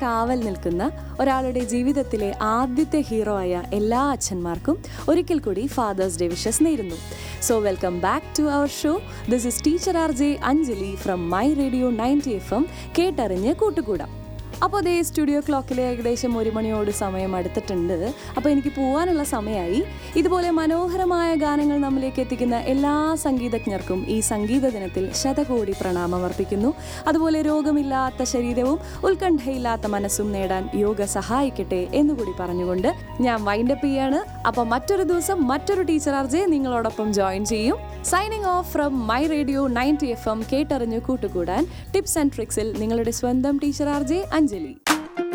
കാവൽ നിൽക്കുന്ന ഒരാളുടെ ജീവിതത്തിലെ ആദ്യത്തെ ഹീറോ ആയ എല്ലാ അച്ഛന്മാർക്കും ഒരിക്കൽ കൂടി ഫാദേഴ്സ് ഡേ വിഷസ് നേരുന്നു so welcome back to our show this is teacher R J Anjali from my radio ninety F M കേട്ടറിഞ്ഞ് കൂട്ടുകൂടാം അപ്പോൾ അതേ സ്റ്റുഡിയോ ക്ലോക്കിൽ ഏകദേശം ഒരു മണിയോട് സമയം അടുത്തിട്ടുണ്ട് അപ്പോൾ എനിക്ക് പോകാനുള്ള സമയമായി ഇതുപോലെ മനോഹരമായ ഗാനങ്ങൾ നമ്മിലേക്ക് എത്തിക്കുന്ന എല്ലാ സംഗീതജ്ഞർക്കും ഈ സംഗീത ദിനത്തിൽ ശതകോടി പ്രണാമം അർപ്പിക്കുന്നു അതുപോലെ രോഗമില്ലാത്ത ശരീരവും ഉത്കണ്ഠയില്ലാത്ത മനസ്സും നേടാൻ യോഗ സഹായിക്കട്ടെ എന്നുകൂടി പറഞ്ഞുകൊണ്ട് ഞാൻ വൈൻഡപ്പ് ചെയ്യാണ് അപ്പോൾ മറ്റൊരു ദിവസം മറ്റൊരു ടീച്ചർ ആർജെ നിങ്ങളോടൊപ്പം ജോയിൻ ചെയ്യും signing off from my radio ninety F M കേട്ടറിഞ്ഞ് കൂട്ടുകൂടാൻ ടിപ്സ് ആൻഡ് ട്രിക്സിൽ നിങ്ങളുടെ സ്വന്തം ടീച്ചർ ആർജെ അഞ്ജലി